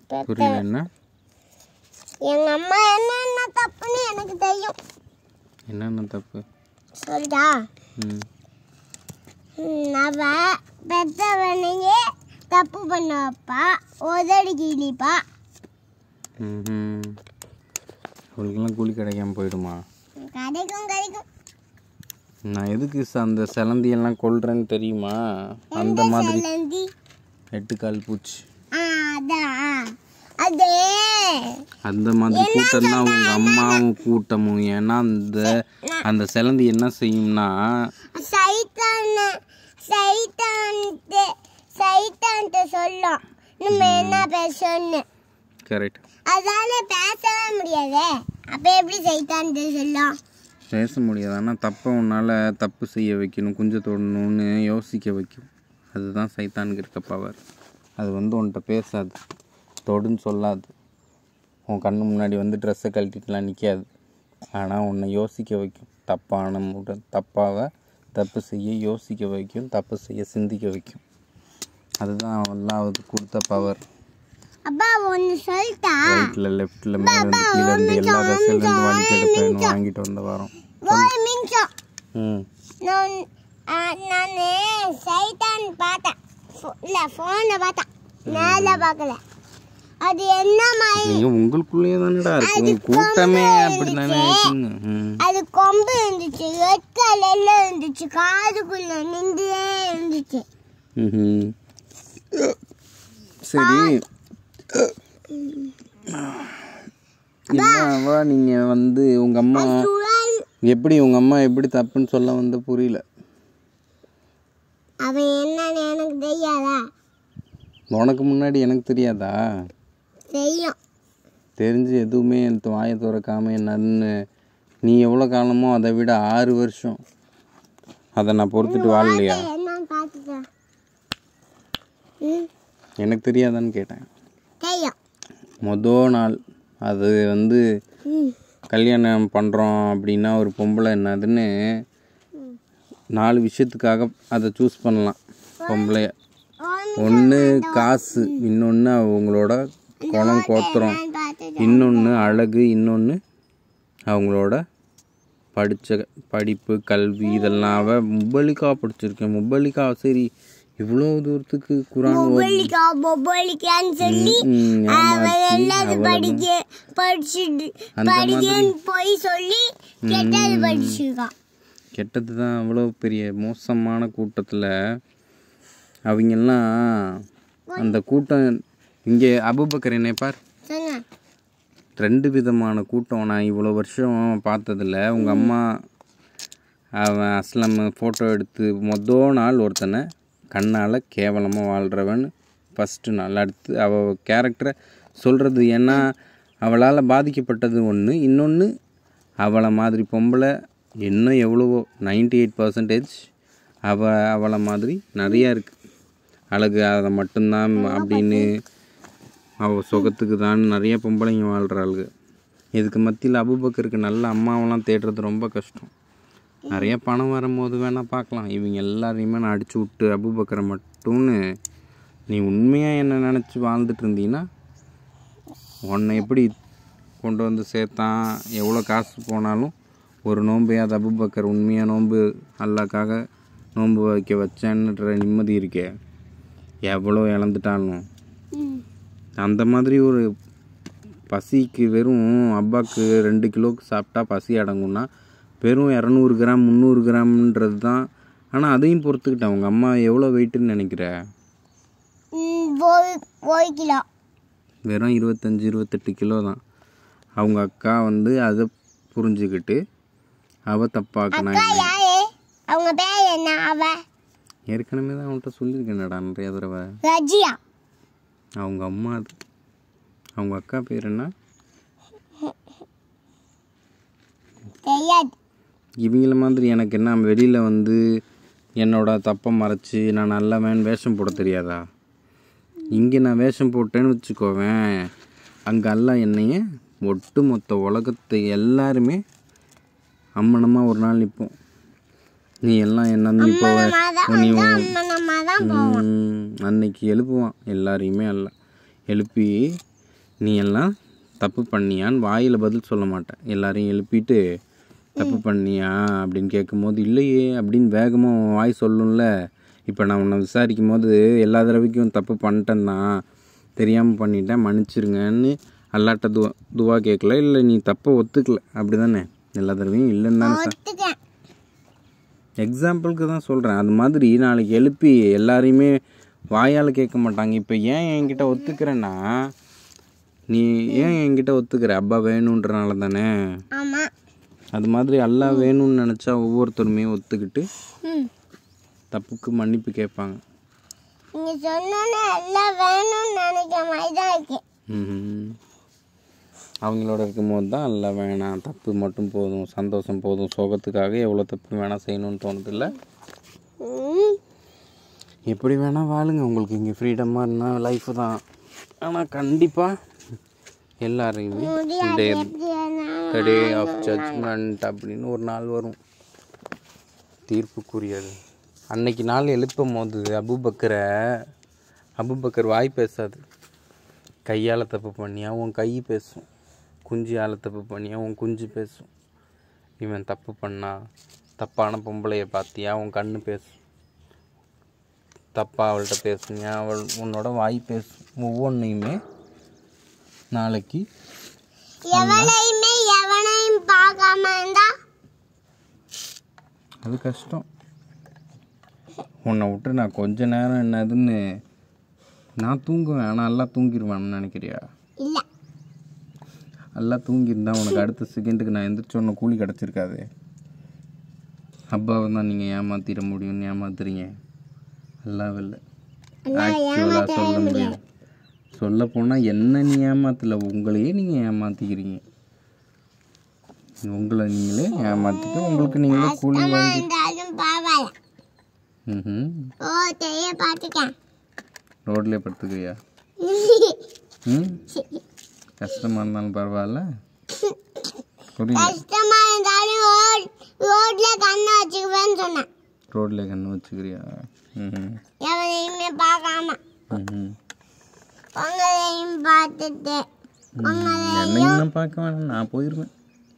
பெத்த புரியல என்ன எங்க அம்மா என்னென்ன தப்புன்னு எனக்கு தெரியும் என்னென்ன தப்பு சொல்லிட்டா ம் ம், அவ பெத்தவனையே தப்பு பண்ண வைப்பா உதடி கிழிப்பா ம் அவளுக்கெல்லாம் கூலி கிடைக்காம போயிடுமா கிடைக்கும் கிடைக்கும் நான் எதுக்கு ச- அந்த சிலந்தியெல்லாம் கொல்றேன்னு தெரியுமா அந்த மாதிரி சிலந்தி எட்டுக்கால் பூச்சி ஆ அதான் அதே அந்த மாதிரி கூட்டம் தான் உங்க அம்மாவும் கூட்டமும் ஏன்னா அந்த அந்த சிலந்தி என்ன செய்யும்னா சைத்தான் சைத்தான்ட்டு சைத்தான்ட்டு சொல்லும் நம்ம என்ன பேசணும்னு கரெக்ட் அதால பேசவே முடியாதே அப்ப எப்படி சைத்தான்ட்டு சொல்லும் பேச முடியாது ஆனால் தப்பை உன்னால் தப்பு செய்ய வைக்கணும் குஞ்ச தொடணும்னு யோசிக்க வைக்கும் அதுதான் சைத்தானுக்கு இருக்க பவர் அது வந்து உன்கிட்ட பேசாது தொடுன்னு சொல்லாது உன் கண்ணு முன்னாடி வந்து ட்ரெஸ்ஸை கழட்டிட்டுலாம் நிற்காது ஆனால் உன்னை யோசிக்க வைக்கும் தப்பான முட தப்பாக தப்பு செய்ய யோசிக்க வைக்கும் தப்பு செய்ய சிந்திக்க வைக்கும் அதுதான் அவெல்லாம் அது கொடுத்த பவர் அப்பா ஒன்று சொல்லிட்டா ரைட்டில் லெஃப்ட்டில் மேலேருந்து கீழே இருந்து எல்லா திசையிலேருந்து வலிக்கெடுப்பேன் வாங்கிட்டு வந்த வாரம் ஒரு நிமிஷம் ம் நான் நான் சைத்தான் பார்த்தேன் ஃபோ- இல்ல ஃபோனை பார்த்தேன் நேரில் பார்க்கல அது என்ன மாதிரி நீங்க உங்களுக்குள்ளேயே தானடா இருக்கு உங்க கூட்டமே அப்படி தானே இருக்குங்க ம். அது கொம்பு இருந்துச்சு ரெட் கலர்ல இருந்துச்சு காதுக்குள்ள நின்றே இருந்துச்சு ம்ஹும். சரி என்னவா நீங்க வந்து உங்க அம்மா சுழல் எப்படி உங்க அம்மா எப்படி தப்புன்னு சொல்ல வந்த புரியல அவன் என்னன்னு எனக்கு தெரியாதா உனக்கு முன்னாடி எனக்கு தெரியாதா தெரியும் தெரிஞ்சு எதுவுமே எனக்கு வாயை திறக்காம என்னன்னு நீ எவ்வளோ காலமோ அதை விட ஆறு வருஷம் அதை நான் பொறுத்துட்டு வாழலையா என்னன்னு பார்த்துட்டேன் ம் எனக்கு தெரியாதான்னு கேட்டேன் தெரியும் மொதல் நாள் அது வந்து ம் கல்யாணம் பண்ணுறோம் அப்படின்னா ஒரு பொம்பளை என்னதுன்னு நாலு விஷயத்துக்காக அதை சூஸ் பண்ணலாம் பொம்பளைய ஒன்று காசு இன்னொன்று அவங்களோட குளம் கோத்திரம் நான் பார்த்துட்டேன் இன்னொன்று அழகு இன்னொன்று அவங்களோட படித்த படிப்பு கல்வி இதெல்லாம் அவ முப்பலிக்கா படிச்சிருக்கேன் முப்பலிக்கா சரி இவ்வளோ தூரத்துக்கு குரான் ஓதி- பொபலிக்கா பொபலிக்கான்னு சொல்லி ம், அவன் ஏமாத்தி நல்லது அவளை படிக்க படிச்சுட்டு அந்த படிக்கன்னு போய் சொல்லி கெட்டது படிச்சிருக்கான் கெட்டது தான் அவ்வளோ பெரிய மோசமான கூட்டத்தில் அவங்கெல்லாம் அந்த கூட்டம் இங்கே அபுபக்கர் என்னை பார் சொன்ன ரெண்டு விதமான கூட்டம் நான் இவ்வளோ வருஷம் பார்த்ததில்ல உங்கள் அம்மா அவன் அஸ்லம் ஃபோட்டோ எடுத்து மொதல் நாள் ஒருத்தனை கண்ணால் கேவலமாக வாழ்கிறவன் ஃபஸ்ட்டு நாள் அடுத்து அவள் கேரக்டரை சொல்கிறது ஏன்னா அவளால் பாதிக்கப்பட்டது ஒன்று இன்னொன்று அவளை மாதிரி பொம்பளை இன்னும் எவ்வளவோ 98% எயிட் பர்சன்டேஜ் அவள் அவளை மாதிரி நிறையா இருக்குது அழகு அதை மட்டும்தான் அப்படின்னு அவள் சுகத்துக்கு தான் நிறைய பொம்பளைங்க வாழ்கிறாளுங்க இதுக்கு மத்தியில் அபுபக்கருக்கு நல்ல அம்மாவெல்லாம் தேடுறது ரொம்ப கஷ்டம் நிறைய பணம் வரும்போது வேணால் பார்க்கலாம் இவங்க எல்லாரையுமே நான் அடிச்சு விட்டு அபுபக்கரை மட்டும்னு நீ உண்மையாக என்ன நினச்சி வாழ்ந்துட்டு இருந்தீங்கன்னா உன்னை எப்படி கொண்டு வந்து சேர்த்தான் எவ்வளோ காசு போனாலும் ஒரு நோன்பையாவது அபுபக்கர் உண்மையாக நோன்பு அல்லாக்காக நோன்பு வைக்க வச்சேன்ற நிம்மதி இருக்கே எவ்வளோ இழந்துட்டாலும் ம் அந்த மாதிரி ஒரு பசிக்கு வெறும் அப்பாவுக்கு ரெண்டு கிலோக்கு சாப்பிட்டா பசி அடங்கும்னா வெறும் இரநூறு கிராம் முந்நூறு கிராம்ன்றது தான் ஆனால் அதையும் பொறுத்துக்கிட்டேன் உங்கள் அம்மா எவ்வளோ வெயிட்டுன்னு நினைக்கிற ம், ஒரு ஒரு கிலோ வெறும் இருபத்தஞ்சி இருபத்தெட்டு கிலோ தான் அவங்க அக்கா வந்து அதை புரிஞ்சுக்கிட்டு அவள் தப்பாக்குனா அக்கா யாரு அவங்க பேர் என்ன அவ ஏற்கனவே தான் அவன்கிட்ட சொல்லியிருக்கேன்டா நிறைய தடவை ரஜியா அவங்க அம்மா அது அவங்க அக்கா பேர் என்ன தெரியாது இவங்கள மாதிரி எனக்கு என்ன வெளியில் வந்து என்னோட தப்பை மறைச்சி நான் நல்லவன் வேஷம் போட தெரியாதா இங்கே நான் வேஷம் போட்டேன்னு வச்சுக்கோவேன் அங்கே எல்லாம் என்னைய ஒட்டு மொத்த உலகத்தை எல்லாருமே அம்மனமாக ஒரு நாள் நிற்போம் நீ எல்லாம் என்ன நீ போவ நீ உன் நம்ம நம்ம தான் ம், அன்னைக்கு எழுப்புவான் எல்லாரையுமே அல்ல எழுப்பி நீ எல்லாம் தப்பு பண்ணியான்னு வாயில் பதில் சொல்ல மாட்டேன் எல்லாரையும் எழுப்பிட்டு தப்பு பண்ணியா அப்படின்னு கேட்கும்போது இல்லையே அப்படின்னு வேகமாக உன் வாய் சொல்லும்ல இப்போ நான் உன்னை விசாரிக்கும் போது எல்லா தடவைக்கும் தப்பு பண்ணிட்டேன் தான் தெரியாமல் பண்ணிட்டேன் மன்னிச்சிருங்கன்னு அல்லாட்ட துவா துவா கேட்கல இல்லை நீ தப்பை ஒத்துக்கல அப்படி தானே எல்லா தடவையும் இல்லைன்னு தானே சார் ஒத்துக்கேன் எக்ஸாம்பிளுக்கு தான் சொல்கிறேன் அது மாதிரி நாளைக்கு எழுப்பி எல்லாரையுமே வாயால் கேட்க மாட்டாங்க இப்போ ஏன் என்கிட்ட ஒத்துக்கிறேன்னா நீ ஏன் என்கிட்ட ஒத்துக்கிற அப்பா வேணுன்றனால தானே ஆமா அது மாதிரி அல்லா வேணும்னு நினச்சா ஒவ்வொருத்தருமே ஒத்துக்கிட்டு ம் தப்புக்கு மன்னிப்பு கேட்பாங்க நீங்க சொன்னோன்னே எல்லாம் வேணும்னு நினைக்கிற மாதிரி தான் இருக்கு ம்ஹும். அவங்களோட இருக்கும்போது தான் அல்ல வேணாம் தப்பு மட்டும் போதும் சந்தோஷம் போதும் சோகத்துக்காக எவ்வளோ தப்பு வேணால் செய்யணும்னு தோணுதில்ல ம் எப்படி வேணால் வாழுங்க உங்களுக்கு இங்கே ஃப்ரீடமாக இருந்தால் லைஃப் தான் ஆனால் கண்டிப்பாக எல்லாரையுமே முடியாது டே எப்படி வேணாலும் த டே ஆஃப் ஜட்ஜ்மெண்ட் அப்படின்னு ஒரு நாள் வரும் தீர்ப்புக்குரியது அன்னைக்கு நாள் எழுப்பும் போது அபுபக்கரை அபுபக்கர் வாய் பேசாது கையால் தப்பு பண்ணியா உன் கை பேசும் குஞ்சியால் தப்பு பண்ணியா உன் குஞ்சு பேசும் இவன் தப்பு பண்ணா தப்பான பொம்பளைய பார்த்தியா உன் கண்ணு பேசும் தப்பா அவள்கிட்ட பேசுனியா அவள் உன்னோட வாய் பேசும் ஒவ்வொன்றையுமே நாளைக்கு எவனையுமே எவனையும் பார்க்காம இருந்தா அது கஷ்டம் உன்னை விட்டு நான் கொஞ்ச நேரம் என்னதுன்னு நான் தூங்குவேன் ஆனால் எல்லாம் தூங்கிடுவேன்னு நினைக்கிறியா இல்ல எல்லாம் தூங்கியிருந்தா உனக்கு அடுத்த செகண்டுக்கு நான் எந்திரிச்ச உடனே கூலி கிடச்சிருக்காது அப்பாவை தான் நீங்கள் ஏமாத்திட முடியும்னு ஏமாத்துறீங்க எல்லாம் இல்லை ஆக்சுவலாக சொல்ல முடியும் சொல்ல போனால் என்ன நீ ஏமாத்தல உங்களையே நீங்கள் ஏமாத்திக்கிறீங்க உங்களை நீங்களே ஏமாத்திட்டு உங்களுக்கு நீங்களே கூலி வாங்கி இருந்தாலும் பரவாயில்ல ம் ஓ தெரிய பார்த்துக்கேன் ரோட்லேயே படுத்துக்கிறியா ம் கஷ்டமாக இருந்தாலும் பரவாயில்ல புரியல கஷ்டமா இருந்தாலும் ரோட் ரோட்ல கண்ணு வச்சுக்குவேன்னு சொன்னேன் ரோட்லேயே கண்ணு வச்சுக்கிறியா ம் எவனையுமே பார்க்காம ம் உங்களையும் பார்த்துட்டு என்னையும் நான் பார்க்க வேணாம் நான் போயிடுவேன்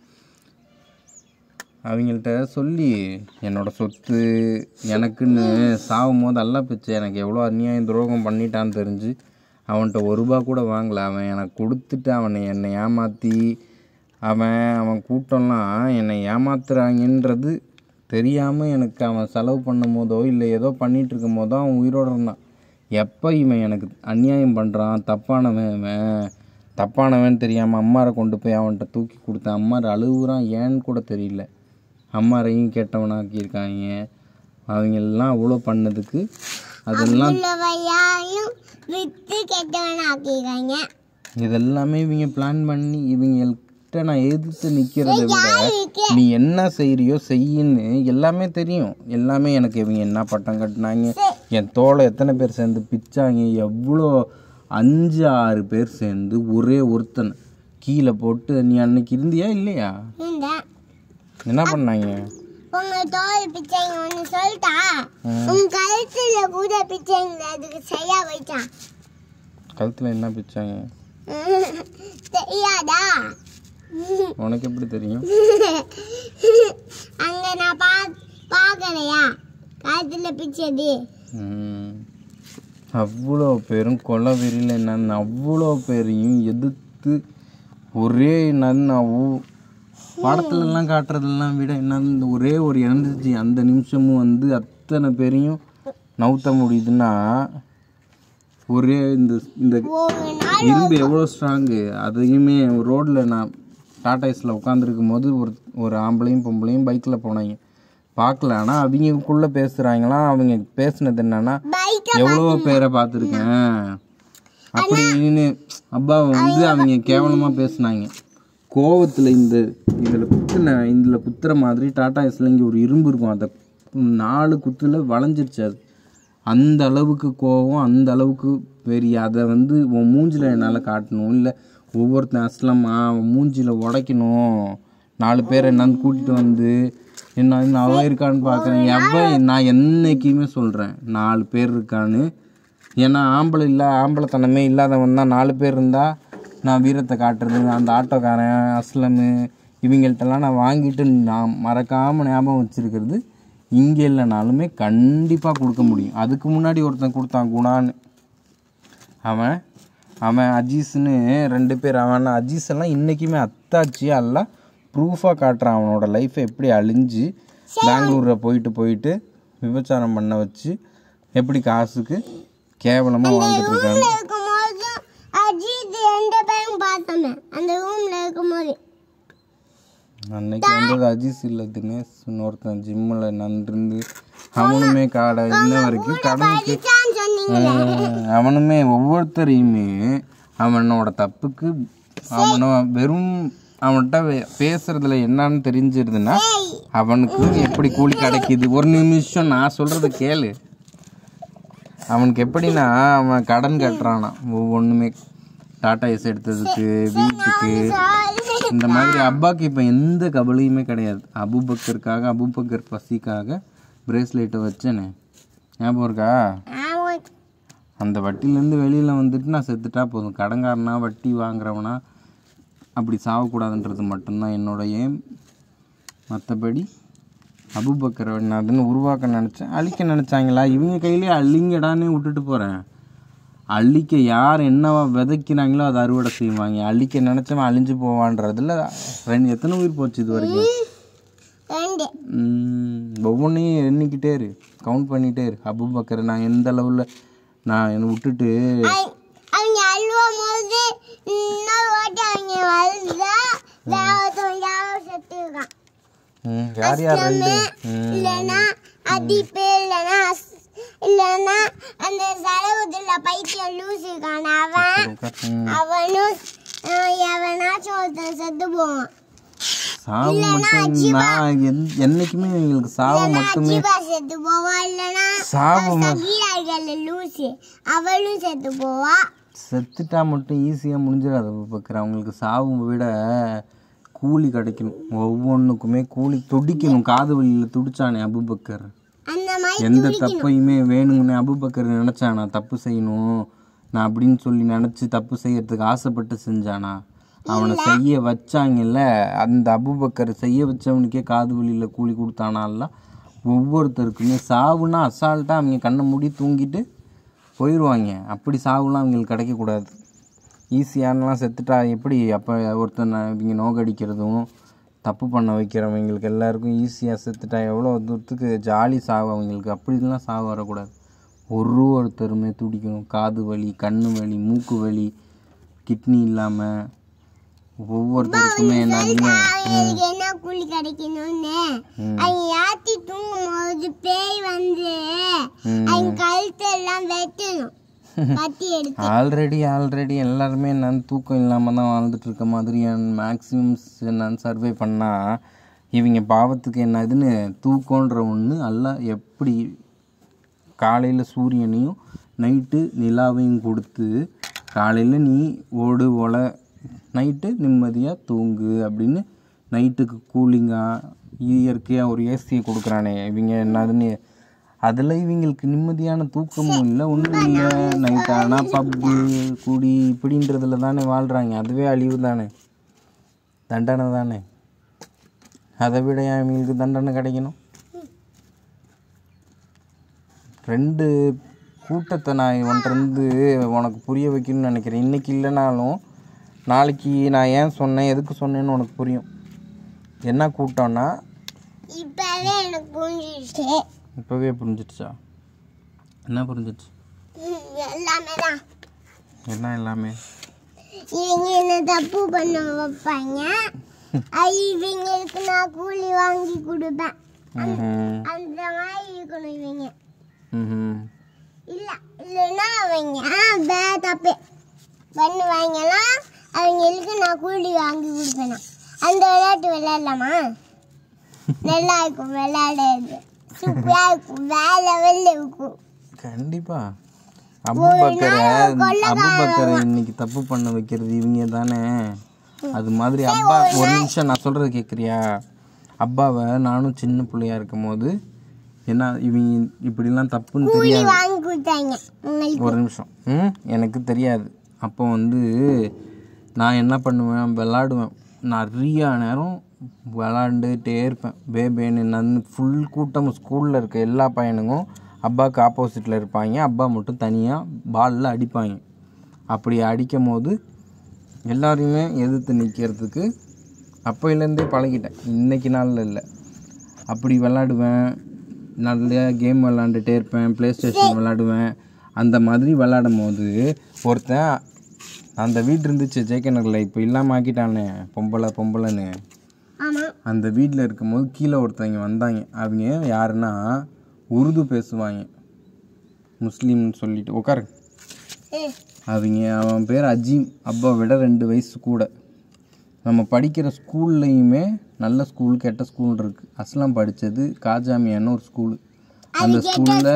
அவங்கள்ட்ட சொல்லி என்னோட சொத்து எனக்குன்னு சாகும் போது அல்ல பிச்சை எனக்கு எவ்வளோ அநியாயம் துரோகம் பண்ணிட்டான்னு தெரிஞ்சு அவன்கிட்ட ஒரு ரூபா கூட வாங்கல அவன் எனக்கு கொடுத்துட்டு அவனை என்னை ஏமாற்றி அவன் அவன் கூட்டம்லாம் என்னை ஏமாத்துறாங்கன்றது தெரியாமல் எனக்கு அவன் செலவு பண்ணும் போதோ இல்லை ஏதோ பண்ணிட்டு இருக்கும் போதோ அவன் உயிரோடு இருந்தான் எப்போ இவன் எனக்கு அநியாயம் பண்ணுறான் தப்பானவன் இவன் தப்பானவன் தெரியாமல் அம்மாரை கொண்டு போய் அவன்கிட்ட தூக்கி கொடுத்தேன் அம்மாரை அழுகுறான் ஏன்னு கூட தெரியல அம்மாரையும் கெட்டவனாக்கியிருக்காங்க அவங்க எல்லாம் அவ்வளோ பண்ணதுக்கு அதெல்லாம் உள்ளவையாயும் வித்து கெட்டவன் ஆக்கிடுறாங்க இதெல்லாமே இவங்க பிளான் பண்ணி இவங்கள்ட்ட நான் எதிர்த்து நிற்கிறத விட நீ என்ன செய்கிறியோ செய்யின்னு எல்லாமே தெரியும் எல்லாமே எனக்கு இவங்க என்ன பட்டம் கட்டினாங்க என் தோலை எத்தனை பேர் சேர்ந்து பிச்சாங்க எவ்வளோ அஞ்சு ஆறு பேர் சேர்ந்து ஒரே ஒருத்தன் கீழே போட்டு நீ அன்னைக்கு இருந்தியா இல்லையா இந்த என்ன பண்ணாங்க உங்க தோல் பிச்சைங்க ஒன்று சொல்லிட்டா உங்க கழுத்துல கூட பிச்சைங்க அதுக்கு சரியா வைச்சான் கழுத்தில் என்ன பிச்சாங்க தெரியாதா உனக்கு எப்படி தெரியும் அங்க நான் பா பார்க்கலையா கழுத்துல பிச்சது ம். அவ்வளோ பேரும் கொலை வெறியில் என்னன்னு அவ்வளோ பேரையும் எதிர்த்து ஒரே என்னன்னு அவ்- படத்துலலாம் காட்டுறதெல்லாம் விட என்னன்னு இந்த ஒரே ஒரு எனர்ஜி அந்த நிமிஷமும் வந்து அத்தனை பேரையும் நவுத்த முடியுதுன்னா ஒரே இந்த இந்த ஒரு நாள் இரும்பு எவ்வளோ ஸ்ட்ராங்கு அதையுமே ரோட்டில் நான் டாடாய்ஸில் உட்காந்துருக்கும் போது ஒரு ஒரு ஆம்பளையும் பொம்பளையும் பைக்கில் போனாங்க பார்க்கல ஆனால் அவங்களுக்குள்ளே பேசுகிறாங்களாம் அவங்க பேசுனது என்னன்னா பைக் எவ்வளோ பேரை பார்த்துருக்கேன் அப்படின்னு அப்பாவை வந்து அவங்க கேவலமாக பேசுனாங்க கோவத்தில் இந்த இதில் குத்துன இதில் குத்துற மாதிரி டாடாய்ஸில் இங்கே ஒரு இரும்பு இருக்கும் அதை நாலு குத்தில் வளைஞ்சிருச்சு அது அந்த அளவுக்கு கோவம் அந்த அளவுக்கு பெரிய அதை வந்து உன் மூஞ்சில் என்னால் காட்டணும் இல்லை ஒவ்வொருத்தன் அஸ்லமா அவன் மூஞ்சியில் உடைக்கணும் நாலு பேர் என்னன்னு கூட்டிகிட்டு வந்து என்ன இன்னும் அவன் இருக்கான்னு பார்க்குறேன் எவன் நான் என்னைக்குமே சொல்கிறேன் நாலு பேர் இருக்கான்னு ஏன்னா ஆம்பளை இல்லை ஆம்பளைத்தனமே இல்லாதவன் தான் நாலு பேர் இருந்தால் நான் வீரத்தை காட்டுறது அந்த ஆட்டோக்காரன் அஸ்லமு இவங்கள்ட்டலாம் நான் வாங்கிட்டு நான் மறக்காமல் ஞாபகம் வச்சுருக்கிறது இங்கே இல்லைனாலுமே கண்டிப்பாக கொடுக்க முடியும் அதுக்கு முன்னாடி ஒருத்தன் கொடுத்தான் குணான்னு அவன் அவன் அஜீஸ்னு ரெண்டு பேர் அவன் அஜீஸ் எல்லாம் இன்றைக்குமே அத்தாச்சி எல்லாம் ப்ரூஃபாக காட்டுறான் அவனோட லைஃப்பை எப்படி அழிஞ்சு பெங்களூரில் போயிட்டு போயிட்டு விபச்சாரம் பண்ண வச்சு எப்படி காசுக்கு கேவலமாக வாழ்ந்துட்டு இருக்காங்க இருக்கும்போது அஜித் ரெண்டு பேரும் பார்த்தோமே அந்த ரூம்ல இருக்கும்போது அன்னைக்கு வந்தது அஜீஸ் இல்லை தினேஷ் இன்னொருத்தன் ஜிம்மில் நன்றிருந்து அவனுமே காடை இன்ன வரைக்கும் கடனுக்கு படிச்சான்னு சொன்னீங்க ஆஹ் அவனுமே ஒவ்வொருத்தரையுமே அவனோட தப்புக்கு அவனை வெறும் அவன்கிட்ட வே- பேசுறதுல என்னன்னு தெரிஞ்சிருதுன்னா அவனுக்கு எப்படி கூலி கிடைக்குது ஒரு நிமிஷம் நான் சொல்றத கேளு அவனுக்கு எப்படின்னா அவன் கடன் கட்டுறானா ஒவ்வொன்றுமே டாடா ஏஸ் எடுத்ததுக்கு வீட்டுக்கு இந்த மாதிரி அப்பாக்கு இப்போ எந்த கவலையுமே கிடையாது அபுபக்கருக்காக அபுபக்கர் பசிக்காக பிரேஸ்லெட்டை வச்சேனே ஞாபகம் இருக்கா ஆமா. அந்த வட்டிலேருந்து வெளியில் வந்துட்டு நான் செத்துட்டா போதும் கடன்காரனா வட்டி வாங்குறவனா அப்படி சாகக்கூடாதுன்றது மட்டும்தான் என்னோட ஏம் மற்றபடி அபுபக்கரை நான் அதுன்னு உருவாக்க நினச்சேன் அழிக்க நினச்சாங்களா இவங்க கையிலே அள்ளிங்கடானே விட்டுட்டு போகிறேன் அள்ளிக்க யார் என்னவா விதைக்கிறாங்களோ அதை அறுவடை செய்வாங்க அள்ளிக்க நினச்சவன் அழிஞ்சு போவான்றதுல ரெண்டு எத்தனை உயிர் போச்சு இது வரைக்கும் ரெண்டு ம், ஒவ்வொன்றையும் எண்ணிக்கிட்டே இரு கவுண்ட் பண்ணிகிட்டே இரு அபுபக்கர் நான் எந்த அளவில் நான் என்னை விட்டுட்டு அவ- அவங்க அழுவும் போது இன்னொரு வாட்டி அவங்க வருதா வேற ஒருத்தன் யாரோ செத்து இருக்கான் ம், யார் யார் ரெண்டு ம், இல்லைன்னா அதிப்பு இல்லைன்னா அஸ்- இல்லைன்னா அந்த சரகுதுல பைத்தியம் லூஸ் இருக்கான அவன் உட்கார். ம், அவனும் அஹ், எவனாச்சும் ஒருத்தன் செத்து போவான் சாவு மட்டும் நான் என்- என்னைக்குமே எங்களுக்கு சாவு மட்டுமே அஜிபா செத்து போவா இல்லைன்னா சாவு ம- சகீராகல லூசு அவளும் செத்து போவா செத்துட்டா மட்டும் ஈஸியாக முடிஞ்சிடாது அபுபக்கர் அவங்களுக்கு சாவு விட கூலி கிடைக்கணும் ஒவ்வொன்றுக்குமே கூலி துடிக்கணும் காது வலியில் துடிச்சானே அபுபக்கர் அந்த மாதிரி எந்த தப்பையுமே வேணும்னு அபுபக்கர் நினச்சானா தப்பு செய்யணும் நான் அப்படின்னு சொல்லி நினச்சி தப்பு செய்யறதுக்கு ஆசைப்பட்டு செஞ்சானா அவனை செய்ய வச்சாங்கல்ல அந்த அபுபக்கர் செய்ய வச்சவனுக்கே காது வலியில் கூலி கொடுத்தானாலாம் ஒவ்வொருத்தருக்குமே சாவுனா அசால்ட்டாக அவங்க கண்ணை மூடி தூங்கிட்டு போயிடுவாங்க அப்படி சாவுலாம் அவங்களுக்கு கிடைக்கக்கூடாது ஈஸியானலாம் செத்துட்டா எப்படி அப்போ ஒருத்தனை இவங்க நோகடிக்கிறதும் தப்பு பண்ண வைக்கிறவங்களுக்கு எல்லாருக்கும் ஈஸியாக செத்துட்டா எவ்வளோ தூரத்துக்கு ஜாலி சாவு அவங்களுக்கு அப்படிலாம் சாவு வரக்கூடாது ஒரு ஒருத்தருமே துடிக்கணும் காது வலி கண்ணு வலி மூக்கு வலி கிட்னி இல்லாமல் ஒவ்வொருத்தருக்குமே என்னதுமே அவங்களுக்கு என்ன கூலி கிடைக்கணும்னு அவங்க யாத்தி தூங்கும் போது பேய் வந்து அவங்க கழுத்து எல்லாம் வெட்டணும் கத்தி எடுத்து ஆல்ரெடி ஆல்ரெடி எல்லாருமே நான் தூக்கம் இல்லாமல் தான் வாழ்ந்துட்டு இருக்க மாதிரி மேக்ஸிமம்ஸ் நான் சர்வே பண்ணால் இவங்க பாவத்துக்கு என்னதுன்னு தூக்கன்ற ஒன்று அல்ல எப்படி காலையில் சூரியனையும் நைட்டு நிலாவையும் கொடுத்து காலையில் நீ ஓடு ஒலை நைட்டு நிம்மதியாக தூங்கு அப்படின்னு நைட்டுக்கு கூலிங்காக இயற்கையாக ஒரு ஏசியை கொடுக்குறானே இவங்க என்னதுன்னு அதில் இவங்களுக்கு நிம்மதியான தூக்கமும் இல்லை ஒன்றும் இல்லை நைட் ஆனால் பப்பு குடி இப்படின்றதுல தானே வாழ்கிறாங்க அதுவே அழிவு தானே தண்டனை தானே அதை விட ஏன் இவங்களுக்கு தண்டனை கிடைக்கணும் ரெண்டு கூட்டத்தை நான் ஒன்றிருந்து உனக்கு புரிய வைக்கணும்னு நினைக்கிறேன் இன்னைக்கு இல்லைனாலும் நாளைக்கு நான் ஏன் சொன்னேன் எதுக்கு சொன்னேன்னு உனக்கு புரியும் என்ன கூட்டம்னா இப்பவே எனக்கு புரிஞ்சிடுச்சு இப்போவே புரிஞ்சிடுச்சா என்ன புரிஞ்சிடுச்சு ம், எல்லாமே தான் என்ன எல்லாமே இவங்க என்ன தப்பு பண்ண வைப்பாங்க அது இவங்களுக்கு நான் கூலி வாங்கி கொடுப்பேன் ம்ஹும். அந்த மாதிரி இருக்கணும் இவங்க ம்ஹும். இல்ல இல்லைன்னா அவங்க வே தப்பு பண்ணுவாங்கன்னா அவங்களுக்கு நான் கூலி வாங்கி கொடுப்பேன் அந்த விளையாட்டு விளையாடலாமா நல்லா இருக்கும் விளையாடுறது சூப்பரா இருக்கும் வேற லெவல்ல இருக்கும் கண்டிப்பா அபுபக்கரை அபுபக்கரை இன்னைக்கு தப்பு பண்ண வைக்கிறது இவங்க தானே அது மாதிரி அப்பா ஒரு நிமிஷம் நான் சொல்றது கேட்குறியா அப்பாவை நானும் சின்ன பிள்ளையா இருக்கும் போது என்ன இவங்க இப்படிலாம் தப்புன்னு கூலி தெரியாது வாங்கி கொடுத்தாங்க உங்களுக்கு ஒரு நிமிஷம் ம் எனக்கு தெரியாது அப்போ வந்து நான் என்ன பண்ணுவேன் விளாடுவேன் நிறையா நேரம் விளாண்டுட்டே இருப்பேன் பேபேன்னு நான் ஃபுல் கூட்டம் ஸ்கூலில் இருக்க எல்லா பையனுங்களும் அப்பாவுக்கு ஆப்போசிட்டில் இருப்பாங்க அப்பா மட்டும் தனியாக பாலில் அடிப்பாங்க அப்படி அடிக்கும் போது எல்லாரையுமே எதிர்த்து நிற்கிறதுக்கு அப்போலேருந்தே பழகிட்டேன் இன்னைக்கு நாளில் இல்லை அப்படி விளாடுவேன் நிறைய கேம் விளாண்டுட்டே இருப்பேன் ப்ளே ஸ்டேஷன் விளாடுவேன் அந்த மாதிரி விளாடும் போது ஒருத்தன் அந்த வீடு இருந்துச்சு ஜேகே நகரில் இப்போ இல்லாமல் ஆக்கிட்டானே பொம்பளை பொம்பளைன்னு ஆமா அந்த வீட்டில் இருக்கும்போது கீழே ஒருத்தவங்க வந்தாங்க அவங்க யாருன்னா உருது பேசுவாங்க முஸ்லீம்னு சொல்லிட்டு உட்காரு ம். அவங்க அவன் பேர் அஜீம் அப்பா விட ரெண்டு வயசு கூட நம்ம படிக்கிற ஸ்கூல்லையுமே நல்ல ஸ்கூல் கெட்ட ஸ்கூல் இருக்குது அஸ்லாம் படித்தது காஜாமியான்னு ஒரு ஸ்கூலு அந்த ஸ்கூலில்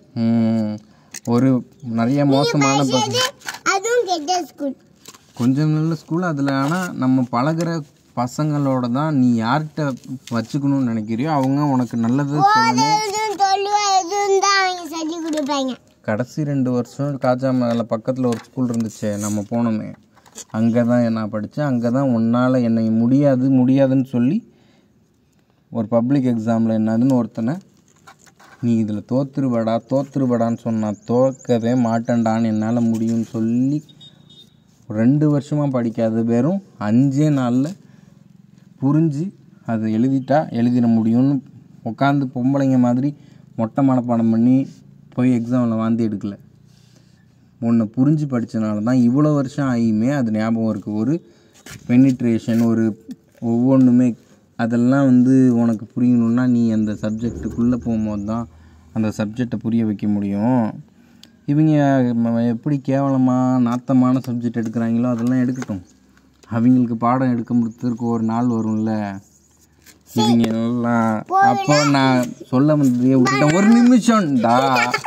ஒரு நிறைய மோசமான பசங்க அதுவும் கெட்ட ஸ்கூல் கொஞ்சம் நல்ல ஸ்கூல் அதில் ஆனால் நம்ம பழகுற பசங்களோட தான் நீ யார்கிட்ட வச்சுக்கணும்னு நினைக்கிறியோ அவங்க உனக்கு நல்லது சொல்லணும் எதுவும் தொழுவா எதுவும் தான் அவங்க சொல்லி கொடுப்பாங்க கடைசி ரெண்டு வருஷம் காஜா மகலில் பக்கத்தில் ஒரு ஸ்கூல் இருந்துச்சு நம்ம போனோமே அங்கே தான் நான் படித்தேன் அங்கே தான் உன்னால் என்னை முடியாது முடியாதுன்னு சொல்லி ஒரு பப்ளிக் எக்ஸாமில் என்னதுன்னு ஒருத்தனை நீ இதில் தோத்துருவடா தோத்துருவடான்னு சொன்னான் தோற்கவே மாட்டேன்டான்னு என்னால் முடியும்னு சொல்லி ரெண்டு வருஷமாக படிக்காத வெறும் அஞ்சே நாளில் புரிஞ்சு அதை எழுதிட்டா எழுதிட முடியும்னு உட்காந்து பொம்பளைங்க மாதிரி மொட்டை மனப்பாடம் பண்ணி போய் எக்ஸாமில் வாந்தி எடுக்கல ஒன்று புரிஞ்சு படித்தனால தான் இவ்வளோ வருஷம் ஆகியுமே அது ஞாபகம் இருக்குது ஒரு பெனிட்ரேஷன் ஒரு ஒவ்வொன்றுமே அதெல்லாம் வந்து உனக்கு புரியணுன்னா நீ அந்த சப்ஜெக்ட்டுக்குள்ளே போகும்போது தான் அந்த சப்ஜெக்டை புரிய வைக்க முடியும் இவங்க ம- எப்படி கேவலமாக நாத்தமான சப்ஜெக்ட் எடுக்கிறாங்களோ அதெல்லாம் எடுக்கட்டும் அவங்களுக்கு பாடம் எடுக்க முடித்ததுக்கு ஒரு நாள் வரும்ல இவங்க எல்லாம் அப்போ நான் சொல்ல வந்ததே விட்டுட்டேன் ஒரு நிமிஷம்டா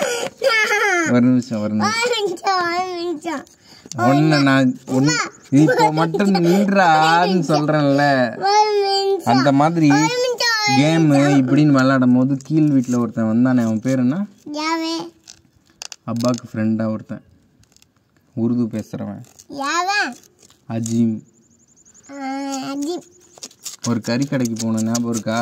ஒரு நிமிஷம் ஒரு நிமிஷம் ஒரு நிமிஷம் ஒரு நிமிஷம் ஒன்று நான் ஒன்று இப்போ மட்டும் நின்றான்னு சொல்கிறேன்ல ஒரு நிமிஷம் அந்த மாதிரி ஒரு நிமிஷம் கேமு இப்படின்னு விளாடும் போது கீழ் வீட்டில் ஒருத்தன் வந்தானே அவன் பேர் என்ன யாவே அப்பாவுக்கு ஃப்ரெண்டாக ஒருத்தன் உருது பேசுகிறவன் யாவே அஜீம் அஜிப் ஒரு கறி கடைக்கு போன ஞாபகம் இருக்கா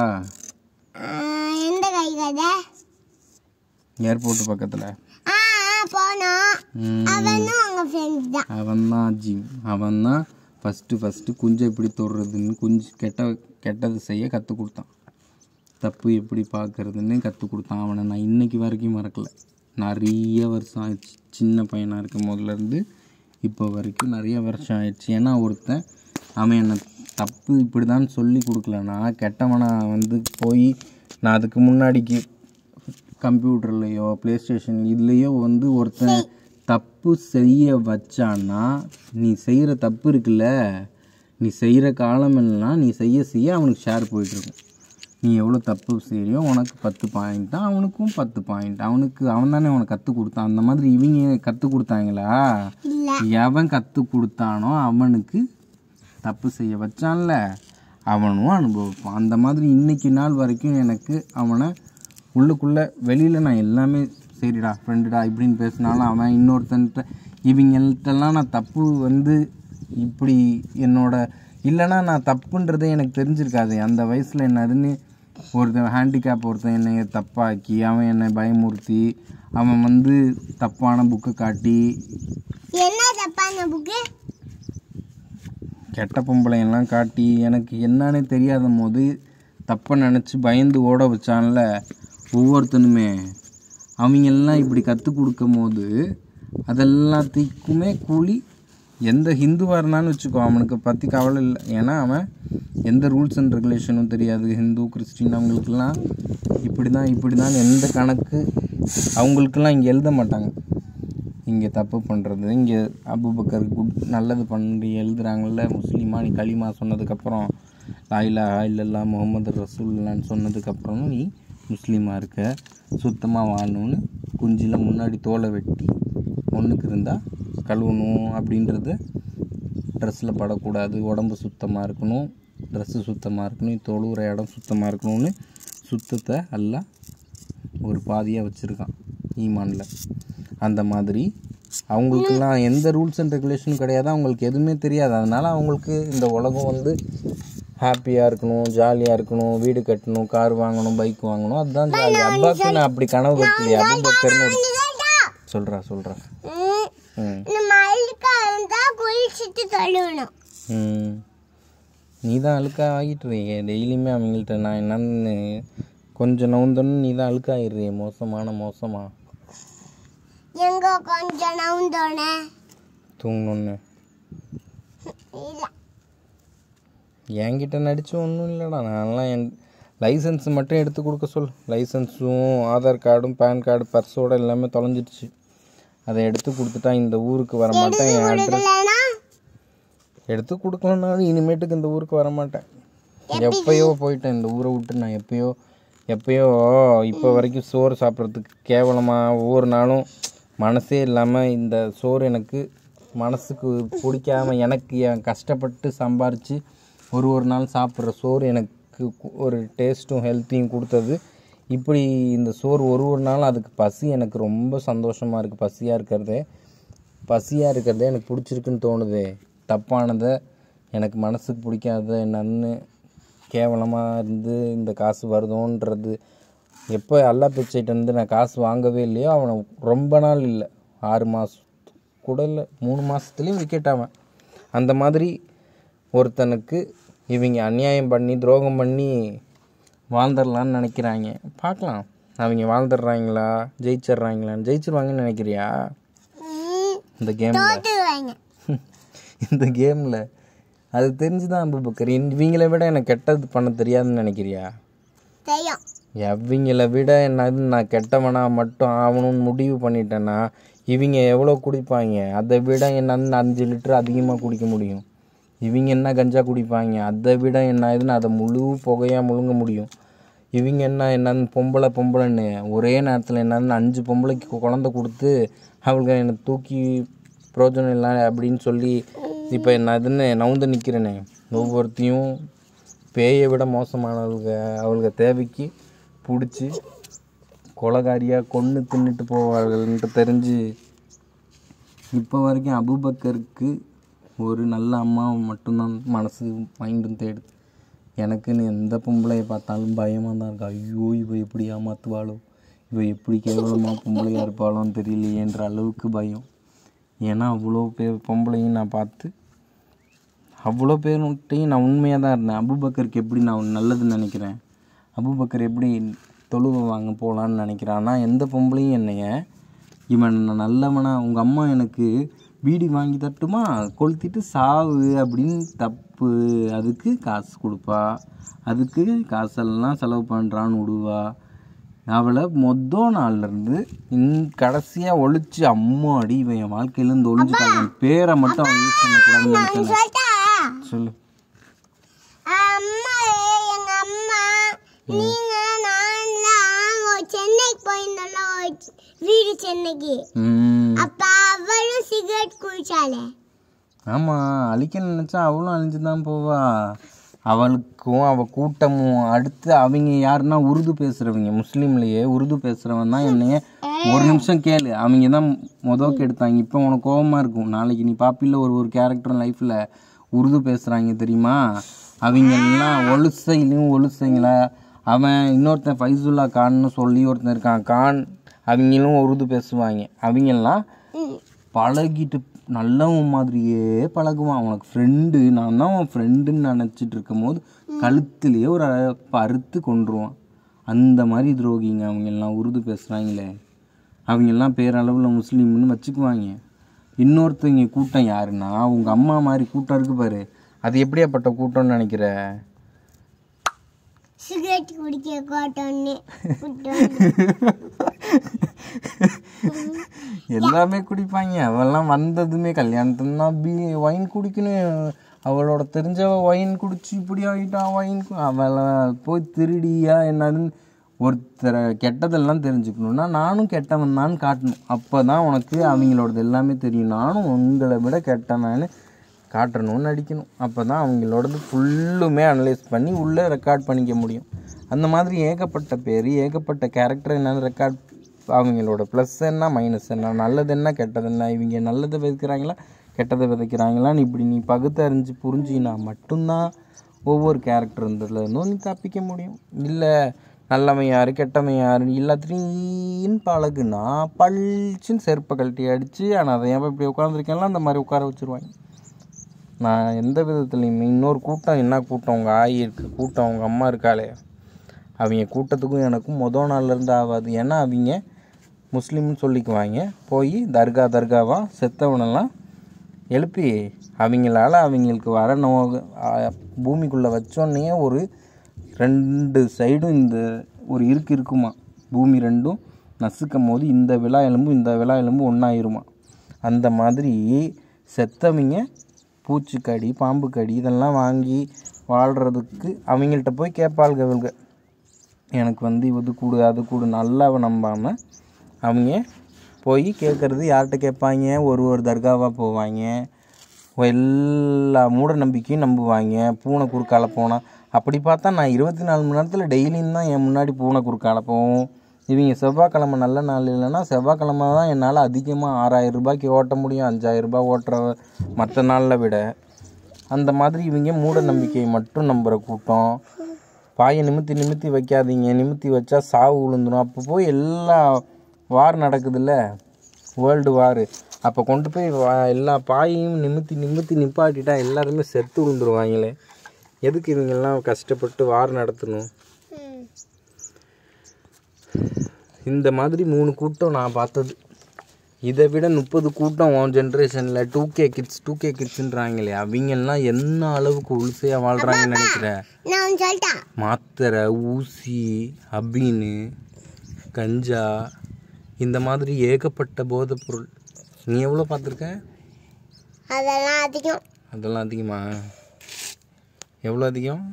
எந்த கை கதை ஏர்போர்ட் பக்கத்தில் ஆ ஆ, போனோம் அவனும் உங்க ஃப்ரெண்ட் தான் அவன் தான் அஜீம் அவன் தான் ஃபஸ்ட்டு ஃபஸ்ட்டு குஞ்சை எப்படி தொடுறதுன்னு குஞ்சு கெட்ட கெட்டது செய்ய கற்றுக் கொடுத்தான் தப்பு எப்படி பார்க்கறதுன்னு கற்றுக் கொடுத்தான் அவனை நான் இன்னைக்கு வரைக்கும் மறக்கல நிறைய வருஷம் ஆயிடுச்சு சின்ன பையனாக இருக்கும் போதுலேருந்து இப்போ வரைக்கும் நிறைய வருஷம் ஆயிடுச்சு ஏன்னா ஒருத்தன் அவன் என்னை தப்பு இப்படி தான் சொல்லி கொடுக்கலனா கெட்டவனா வந்து போய் நான் அதுக்கு முன்னாடிக்கு கம்ப்யூட்டர்லேயோ ப்ளே ஸ்டேஷன் இதுலேயோ வந்து ஒருத்தன் தப்பு செய்ய வச்சான்னா நீ செய்கிற தப்பு இருக்குல்ல நீ செய்கிற காலமெல்லாம் நீ செய்ய செய்ய அவனுக்கு ஷேர் போயிட்டுருக்கும் நீ எவ்வளோ தப்பு செய்யறியோ உனக்கு பத்து பாயிண்ட் தான் அவனுக்கும் பத்து பாயிண்ட் அவனுக்கு அவன் தானே உனக்கு கற்றுக் கொடுத்தான் அந்த மாதிரி இவங்க கற்றுக் கொடுத்தாங்களா இல்ல எவன் கற்றுக் கொடுத்தானோ அவனுக்கு தப்பு செய்ய வச்சான்ல அவனும் அனுபவிப்பான் அந்த மாதிரி இன்னைக்கு நாள் வரைக்கும் எனக்கு அவனை உள்ளுக்குள்ளே வெளியில் நான் எல்லாமே சரிடா ஃப்ரெண்டுடா இப்படின்னு பேசினாலும் அவன் இன்னொருத்தன்ட்ட இவங்கள்ட்டெல்லாம் நான் தப்பு வந்து இப்படி என்னோட இல்லைன்னா நான் தப்புன்றதே எனக்கு தெரிஞ்சிருக்காது அந்த வயசில் என்னதுன்னு ஒருத்தன் ஹேண்டிகேப் ஒருத்தன் என்னை தப்பாக்கி அவன் என்னை பயமுறுத்தி அவன் வந்து தப்பான புக்கை காட்டி என்ன தப்பான புக்கு கெட்ட பொம்பளையெல்லாம் காட்டி எனக்கு என்னன்னே தெரியாத போது தப்பை நினச்சி பயந்து ஓட வச்சான்ல ஒவ்வொருத்தனுமே அவங்க எல்லாம் இப்படி கற்றுக் கொடுக்கும் போது அதெல்லாத்துக்குமே கூலி எந்த ஹிந்துவாக இருந்தான்னு வச்சுக்கோ அவனுக்கு பற்றி கவலை இல்லை ஏன்னா அவன் எந்த ரூல்ஸ் அண்ட் ரெகுலேஷனும் தெரியாது ஹிந்து கிறிஸ்டின் அவங்களுக்கெல்லாம் இப்படி தான் இப்படி தான் எந்த கணக்கு அவங்களுக்கெல்லாம் இங்கே எழுத மாட்டாங்க இங்கே தப்பு பண்ணுறது இங்கே அபுபக்கர் குட் நல்லது பண்ணி எழுதுறாங்கல்ல முஸ்லீமா நீ களிமா சொன்னதுக்கப்புறம் லாயிலா இல்லல்லா முகமது ரசூல்லான்னு சொன்னதுக்கப்புறம் நீ முஸ்லீமாக இருக்க சுத்தமாக வாழணும்னு குஞ்சில் முன்னாடி தோலை வெட்டி ஒன்றுக்கு இருந்தால் கழுவணும் அப்படின்றது ட்ரெஸ்ஸில் படக்கூடாது உடம்பு சுத்தமாக இருக்கணும் ட்ரெஸ்ஸு சுத்தமாக இருக்கணும் தொழுகிற இடம் சுத்தமாக இருக்கணும்னு சுத்தத்தை எல்லாம் ஒரு பாதியாக வச்சுருக்கான் ஈமானில் அந்த மாதிரி அவங்களுக்குலாம் எந்த ரூல்ஸ் அண்ட் ரெகுலேஷனும் கிடையாது அவங்களுக்கு எதுவுமே தெரியாது அதனால் அவங்களுக்கு இந்த உலகம் வந்து ஹாப்பியாக இருக்கணும் ஜாலியாக இருக்கணும் வீடு கட்டணும் கார் வாங்கணும் பைக் வாங்கணும் அதுதான் ஜாலி அப்பாவுக்கு நான் அப்படி கனவு வைக்கலையா அபுபக்கர்னு ஒரு சொல்கிறா சொல்கிறா ம், ம் நம்ம அழுக்கா இருந்தா குளிச்சுட்டு கழுவணும் ம் நீ தான் அழுக்கா ஆகிட்டுறியே டெய்லியுமே அவங்கள்ட்ட நான் என்னன்னு கொஞ்சம் நவுந்தோன்னு நீ தான் அழுக்காகிடுறியே மோசமான மோசமா எங்க கொஞ்சம் நவுந்தோனே தூங்கணுன்னு இல்ல என்கிட்ட நடிச்சு ஒன்றும் இல்லைடா நான்லாம் என் லைசன்ஸ் மட்டும் எடுத்து கொடுக்க சொல் லைசன்ஸும் ஆதார் கார்டும் பேன் கார்டு பர்ஸோட எல்லாமே தொலைஞ்சிடுச்சு அதை எடுத்து கொடுத்துட்டா இந்த ஊருக்கு வர மாட்டேன் என் அட்ரஸ் இல்லைனா எடுத்து கொடுக்கலனாலும் இனிமேட்டுக்கு இந்த ஊருக்கு வர மாட்டேன் எப்பயோ போயிட்டேன் இந்த ஊரை விட்டு நான் எப்பயோ எப்பயோ இப்போ வரைக்கும் சோறு சாப்பிட்றதுக்கு கேவலமாக ஒவ்வொரு நாளும் மனசே இல்லாமல் இந்த சோறு எனக்கு மனசுக்கு பிடிக்காம எனக்கு என் கஷ்டப்பட்டு சம்பாரித்து ஒரு ஒரு நாள் சாப்பிட்ற சோறு எனக்கு கு- ஒரு டேஸ்ட்டும் ஹெல்த்தியும் கொடுத்தது இப்படி இந்த சோறு ஒரு ஒரு நாள் அதுக்கு பசி எனக்கு ரொம்ப சந்தோஷமாக இருக்குது பசியாக இருக்கிறதே பசியாக இருக்கிறதே எனக்கு பிடிச்சிருக்குன்னு தோணுது தப்பானதை எனக்கு மனசுக்கு பிடிக்காத என்னன்னு கேவலமாக இருந்து இந்த காசு வருதோன்றது எப்போ அல்லா பிச்சைட்டு நான் காசு வாங்கவே இல்லையோ அவனை ரொம்ப நாள் இல்லை ஆறு மாதம் கூட இல்லை மூணு மாதத்துலேயும் விக்கெட் அவன் அந்த மாதிரி ஒருத்தனுக்கு இவங்க அநியாயம் பண்ணி துரோகம் பண்ணி வாழ்ந்துடலான்னு நினைக்கிறாங்க பார்க்கலாம் அவங்க வாழ்ந்துடுறாங்களா ஜெயிச்சிடுறாங்களான்னு ஜெயிச்சிருவாங்கன்னு நினைக்கிறியா ம், இந்த கேமில் தோத்துருவாங்க இந்த கேமில் அது தெரிஞ்சு தான் அபுபக்கர் இவங்களை விட எனக்கு கெட்டது பண்ண தெரியாதுன்னு நினைக்கிறியா தெரியும் எவங்கள விட என்னது நான் கெட்டவனா மட்டும் ஆகணும்னு முடிவு பண்ணிட்டேன்னா இவங்க எவ்வளோ குடிப்பாங்க அதை விட என்னன்னு அஞ்சு லிட்டர் அதிகமாக குடிக்க முடியும் இவங்க என்ன கஞ்சா குடிப்பாங்க அதை விட என்ன இதுன்னு அதை முழு புகையாக முழுங்க முடியும் இவங்க என்ன என்னன்னு பொம்பளை பொம்பளைன்னு ஒரே நேரத்தில் என்னன்னு அஞ்சு பொம்பளைக்கு கு- குழந்தை கொடுத்து அவளுக்கு என்னை தூக்கி பிரோஜனம் இல்லை அப்படின்னு சொல்லி இப்போ என்னதுன்னு நவுந்து நிற்கிறேனே ஒவ்வொருத்தையும் பேயை விட மோசமானவளுக அவளுக தேவைக்கு பிடிச்சி கொலகாரியாக கொன்று தின்னுட்டு போவார்கள்ன்ட்டு தெரிஞ்சு இப்போ வரைக்கும் அபுபக்கருக்கு ஒரு நல்ல அம்மாவை மட்டும்தான் மனசு மைண்டும் தேடுது எனக்குன்னு எந்த பொம்பளையை பார்த்தாலும் பயமாக தான் இருக்கு ஐயோ இவ எப்படி ஏமாத்துவாளோ இவ எப்படி கேவலமாக பொம்பளையாக இருப்பாளோன்னு தெரியலையேன்ற அளவுக்கு பயம் ஏன்னா அவ்வளோ பேர் பொம்பளையும் நான் பார்த்து அவ்வளோ பேர்கிட்டையும் நான் உண்மையாக தான் இருந்தேன் அபுபக்கருக்கு எப்படி நான் நல்லது நினைக்கிறேன் அபுபக்கர் எப்படி தொழுவை வாங்க போகலான்னு நினைக்கிறேன் ஆனால் எந்த பொம்பளையும் என்னைய இவன் நான் நல்லவனா உங்கள் அம்மா எனக்கு பீடி வாங்கி தட்டுமா கொளுத்திட்டு சாவு அப்படின்னு தப்பு அதுக்கு காசு கொடுப்பா அதுக்கு காசெல்லாம் செலவு பண்ணுறான்னு விடுவா அவளை மொத நாள்லேருந்து இன் கடைசியாக ஒழிச்சு அம்மாடி இவன் என் வாழ்க்கையிலேருந்து ஒழிஞ்சுட்டாங்க என் பேரை மட்டும் அவன் யூஸ் பண்ணக்கூடாதுன்னு நினைச்சேன் சொல்லிட்டா சொல்லு அம்மா எங்க அம்மா நீங்க நான்லாம் ஒரு சென்னைக்கு போயிருந்தோம்ல ஒரு வீடு சென்னைக்கு ம் அப்ப அவளும் சிகரெட் குடிச்சாலே ஆமாம் அழிக்க நினச்சா அவளும் அழிஞ்சு தான் போவா அவளுக்கும் அவள் கூட்டமும் அடுத்து அவங்க யாருன்னா உருது பேசுகிறவங்க முஸ்லீம்லேயே உருது பேசுகிறவன் தான் என்னைய ஒரு நிமிஷம் கேளு அவங்க தான் மொதல் எடுத்தாங்க இப்போ உனக்கு கோவமாக இருக்கும் நாளைக்கு நீ பாப்பில ஒரு ஒரு கேரக்டர் லைஃப்பில் உருது பேசுகிறாங்க தெரியுமா அவங்க எல்லாம் ஒழுசையிலையும் ஒழுசைங்களா அவன் இன்னொருத்தன் ஃபைசுல்லா கான்னு சொல்லி ஒருத்தன் இருக்கான் கான் அவங்களும் உருது பேசுவாங்க அவங்கெல்லாம் பழகிட்டு நல்லவன் மாதிரியே பழகுவான் அவனுக்கு ஃப்ரெண்டு நான் தான் அவன் ஃப்ரெண்டுன்னு நினச்சிட்டு இருக்கும் போது கழுத்துலேயே ஒரு அ- அறுத்து கொண்டுருவான் அந்த மாதிரி துரோகிங்க அவங்க எல்லாம் உருது பேசுகிறாங்களே அவங்க எல்லாம் பேரளவில் முஸ்லீம்னு வச்சுக்குவாங்க இன்னொருத்தவங்க கூட்டம் யாருன்னா அவங்க அம்மா மாதிரி கூட்டம் இருக்கு பாரு அது எப்படியாப்பட்ட கூட்டம்னு நினைக்கிற சிகரெட் குடிக்க கோட்டோன்னு எல்லாமே குடிப்பாங்க அவெல்லாம் வந்ததுமே கல்யாணத்துனா பீ ஒயின் குடிக்கணும் அவளோட தெரிஞ்சவ ஒயின் குடிச்சு இப்படி ஆகிட்டான் ஒயின் அவளை போய் திருடியா என்னதுன்னு ஒருத்தரை கெட்டதெல்லாம் தெரிஞ்சுக்கணுன்னா நானும் கெட்டவன் தான் காட்டணும் அப்போ தான் உனக்கு அவங்களோடது எல்லாமே தெரியும் நானும் உங்களை விட கெட்டவன்னு காட்டணும்னு நடிக்கணும் அப்போ தான் அவங்களோடது ஃபுல்லுமே அனலைஸ் பண்ணி உள்ளே ரெக்கார்ட் பண்ணிக்க முடியும் அந்த மாதிரி ஏகப்பட்ட பேர் ஏகப்பட்ட கேரக்டர் என்னென்னு ரெக்கார்ட் அவங்களோட ப்ளஸ் என்ன மைனஸ் என்ன நல்லது என்ன கெட்டது என்ன இவங்க நல்லதை விதைக்கிறாங்களா கெட்டதை விதைக்கிறாங்களான்னு இப்படி நீ பகுத்தறிஞ்சு புரிஞ்சினா மட்டும்தான் ஒவ்வொரு கேரக்டர் இருந்ததுல இருந்தும் நீ தப்பிக்க முடியும் இல்லை நல்லவன் யார் கெட்டவன் யார் எல்லாத்துலேயும் பழகுனா பளிச்சுன்னு செருப்பை கழட்டி அடித்து ஆனால் அதை ஏன் இப்படி உட்காந்துருக்கேன்லாம் அந்த மாதிரி உட்கார வச்சுருவாங்க நான் எந்த விதத்துலையுமே இன்னொரு கூட்டம் என்ன கூட்டம் உங்கள் ஆயி இருக்கு கூட்டம் அவங்க அம்மா இருக்காளே அவங்க கூட்டத்துக்கும் எனக்கும் மொதல் நாள்லேருந்து ஆகாது ஏன்னா அவங்க முஸ்லீம்னு சொல்லிக்குவாங்க போய் தர்கா தர்காவா செத்தவனெல்லாம் எழுப்பி அவங்களால அவங்களுக்கு வர நோ பூமிக்குள்ளே வச்சோன்னே ஒரு ரெண்டு சைடும் இந்த ஒரு இருக்கு இருக்குமா பூமி ரெண்டும் நசுக்கும் போது இந்த விழா எலும்பு இந்த விழா எலும்பு ஒன்றாயிருமா அந்த மாதிரி செத்தவங்க பூச்சிக்கடி பாம்பு கடி இதெல்லாம் வாங்கி வாழ்கிறதுக்கு அவங்கள்ட்ட போய் கேட்பாள்கவல்க எனக்கு வந்து இது கூடு அது கூடு நல்லா நம்பாமல் அவங்க போய் கேட்குறது யார்கிட்ட கேட்பாங்க ஒரு ஒரு தர்காவாக போவாங்க எல்லா மூட நம்பிக்கையும் நம்புவாங்க பூனை குறுக்கால போனால் அப்படி பார்த்தா நான் இருபத்தி நாலு மணி நேரத்தில் டெய்லியும் தான் என் முன்னாடி பூனை குறுக்கால போவோம் இவங்க செவ்வாய்க்கிழமை நல்ல நாள் இல்லைன்னா செவ்வாய்க்கிழமை தான் என்னால் அதிகமாக ஆறாயிரம் ரூபாய்க்கு ஓட்ட முடியும் அஞ்சாயிரம் ரூபாய் ஓட்டுற மற்ற நாளில் விட அந்த மாதிரி இவங்க மூட நம்பிக்கையை மட்டும் நம்புகிற கூட்டம் பாயை நிமித்தி நிமித்தி வைக்காதீங்க நிமித்தி வச்சா சாவு விழுந்துடும் அப்போ போய் எல்லா வார் நடக்குதுல்ல வேர்ல்டு வார் அப்போ கொண்டு போய் வா- எல்லா பாயையும் நிமித்தி நிமித்தி நிப்பாட்டிட்டா எல்லாருமே செத்து விழுந்துருவாங்களே எதுக்கு இவங்கெல்லாம் கஷ்டப்பட்டு வார் நடத்தணும் ம். இந்த மாதிரி மூணு கூட்டம் நான் பார்த்தது இதை விட முப்பது கூட்டம் உன் ஜென்ரேஷனில் two K kids two K கிட்ஸ்ன்றாங்களே அவங்கெல்லாம் என்ன அளவுக்கு உளுசையாக வாழ்கிறாங்கன்னு நினைக்கிற நான் ஒன்று சொல்லிட்டா மாத்திரை ஊசி அபீனு கஞ்சா இந்த மாதிரி ஏகப்பட்ட போதைப் பொருள் நீ எவ்வளோ பார்த்துருக்க அதெல்லாம் அதிகம் அதெல்லாம் அதிகமா எவ்வளோ அதிகம்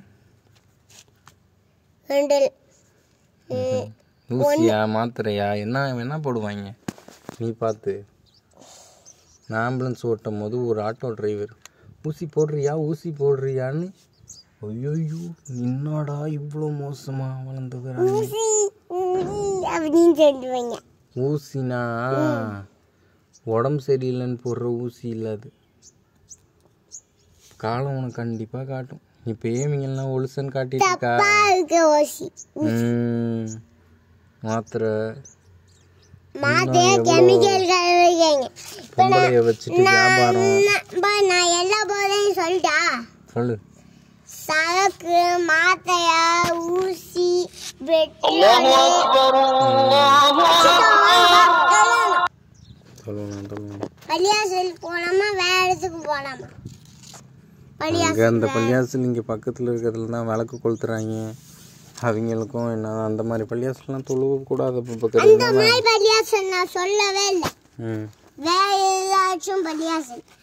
ரெண்டு ம். ஊசியா மாத்திரையா என்ன என்ன போடுவாங்க நீ பார்த்து நான் ஆம்புலன்ஸ் ஓட்டும் போது ஒரு ஆட்டோ டிரைவர் ஊசி போடுறியா ஊசி போடுறியான்னு ஐயோ என்னடா இவ்வளோ மோசமாக வளர்ந்துக்கிறாங்க ஊசி ஊசி அப்படின்னு சொல்லுவாங்க ஊசினா உடம்பு சரியில்லைன்னு போடுற ஊசி இல்லை அது காலம் உனக்கு கண்டிப்பாக காட்டும் இப்போ ஏமிங்கெல்லாம் ஒழுசன்னு காட்டிட்டு இருக்கா தப்பா இருக்க ஊசி ம், மாத்திரை மாத்திரை கெமிக்கல் கலவைங்க பொம்பளைய வச்சுட்டு வியாபாரம் நான் எல்லா போதையும் சொல்லிட்டா சொல்லு சரக்கு மாத்தையா ஊசி பெட்ரோல் சொல்லணும் சொல்லணும் பள்ளியாசல் போலாமா வேற இடத்துக்கு போலாமா அங்கே அந்த பள்ளியாசல் இங்கே பக்கத்தில் இருக்கிறதுல தான் விளக்கு கொளுத்துறாங்க அவங்களுக்கும் என்ன அந்த மாதிரி பள்ளியாசல்லாம் தொழுவக்கூடாது இப்போ இந்த பக்கத்தில் மாதிரி பள்ளியாசல் நான் சொல்லவே இல்லை ம் வேற ஏதாச்சும் பள்ளியாசல்